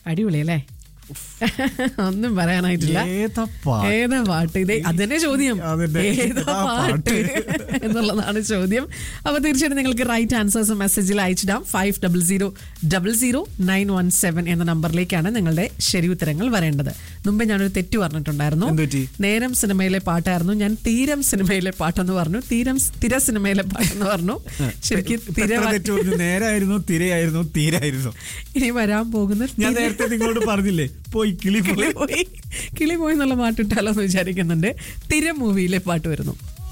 അടിപൊളി അല്ലേ ഒന്നും പറയാനായിട്ടില്ല ഏതാ പാട്ട്? ഏതാ പാട്ട് ഇതേ അതന്നെ ചോദ്യം അതന്നെ. ഏതാ ഏതാ പാട്ട് പാട്ട്? എന്നുള്ളതാണ് ചോദ്യം അപ്പൊ തീർച്ചയായിട്ടും നിങ്ങൾക്ക് റൈറ്റ് ആൻസേഴ്സ് മെസ്സേജിൽ അയച്ചിടാം five double zero double zero nine one seven എന്ന നമ്പറിലേക്കാണ് നിങ്ങളുടെ ശരി ഉത്തരങ്ങൾ വരേണ്ടത് മുമ്പേ ഞാനൊരു തെറ്റ് പറഞ്ഞിട്ടുണ്ടായിരുന്നു എന്ത് പറ്റി? നേരം സിനിമയിലെ പാട്ടായിരുന്നു ഞാൻ തീരം സിനിമയിലെ പാട്ടെന്ന് പറഞ്ഞു തീരം തിര സിനിമയിലെ പാട്ടെന്ന് പറഞ്ഞു ശരിക്കും ഇപ്പൊ തിര എത്ര തെറ്റ് പറഞ്ഞു? നേരായിരുന്നു തിരയായിരുന്നു തീരായിരുന്നു ഇനി വരാൻ പോകുന്ന ഞാൻ തിര- നേരത്തെ നിങ്ങളോട് പറഞ്ഞില്ലേ പോയി കിളി പോയി കിളി പോയി കിളി പോയി എന്നുള്ള പാട്ടിട്ടാലോ എന്ന് വിചാരിക്കുന്നുണ്ട് തിര മൂവിയിലെ പാട്ട് വരുന്നു